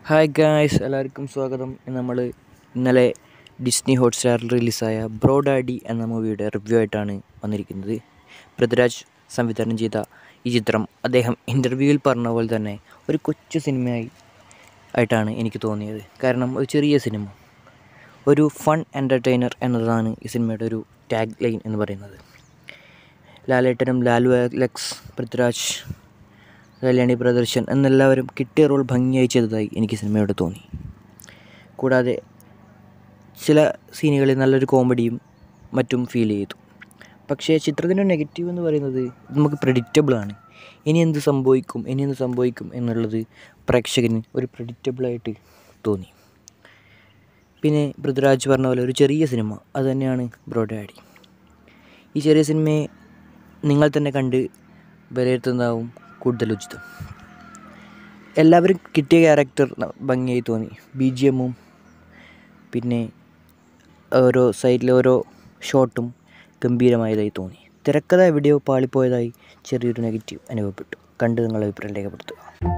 hi guys എല്ലാവർക്കും സ്വാഗതം ഇന്ന് നമ്മൾ ഇന്നലെ ഡിസ്നി ഹോട്ട്സ്റ്റാറിൽ റിലീസായ ബ്രോഡാഡി എന്ന മൂവിയുടെ റിവ്യൂ ആയിട്ടാണ് വന്നിരിക്കുന്നത് പൃഥ്വിരാജ് സംവിധാനം ചെയ്ത ഈ ചിത്രം അദ്ദേഹം ഇൻ്റർവ്യൂവിൽ പറഞ്ഞ പോലെ തന്നെ ഒരു കൊച്ചു സിനിമയായി ആയിട്ടാണ് എനിക്ക് തോന്നിയത് കാരണം ഒരു ചെറിയ സിനിമ ഒരു ഫൺ എൻ്റർടൈനർ എന്നതാണ് ഈ സിനിമയുടെ ഒരു ടാഗ് ലൈൻ എന്ന് പറയുന്നത് ലാലേട്ടനും ലാലു അലക്സ് പൃഥ്വിരാജ് കല്യാണി പ്രദർശൻ എന്നെല്ലാവരും കിട്ടിയ റോൾ ഭംഗിയായി ചെയ്തതായി എനിക്ക് സിനിമയോട് തോന്നി കൂടാതെ ചില സീനുകളിൽ നല്ലൊരു കോമഡിയും മറ്റും ഫീൽ ചെയ്തു പക്ഷേ ചിത്രത്തിൻ്റെ നെഗറ്റീവ് എന്ന് പറയുന്നത് ഇത് നമുക്ക് predictable ആണ് ഇനി എന്ത് സംഭവിക്കും ഇനി എന്ത് സംഭവിക്കും എന്നുള്ളത് പ്രേക്ഷകന് ഒരു പ്രഡിക്റ്റബിളായിട്ട് തോന്നി പിന്നെ പൃഥ്വിരാജ് പറഞ്ഞ പോലെ ഒരു ചെറിയ സിനിമ അത് തന്നെയാണ് ബ്രോഡാഡി ഈ ചെറിയ സിനിമയെ നിങ്ങൾ തന്നെ കണ്ട് വിലയിരുത്തുന്നതാവും കൂടുതൽ ഉചിതം എല്ലാവരും കിട്ടിയ ക്യാരക്ടർ ഭംഗിയായി തോന്നി ബി ജി എമ്മും പിന്നെ ഓരോ സൈഡിലെ ഓരോ ഷോട്ടും ഗംഭീരമായതായി തോന്നി തിരക്കഥ എവിടെയോ പാളിപ്പോയതായി ചെറിയൊരു നെഗറ്റീവ് അനുഭവപ്പെട്ടു കണ്ട് നിങ്ങളുടെ അഭിപ്രായം രേഖപ്പെടുത്തുക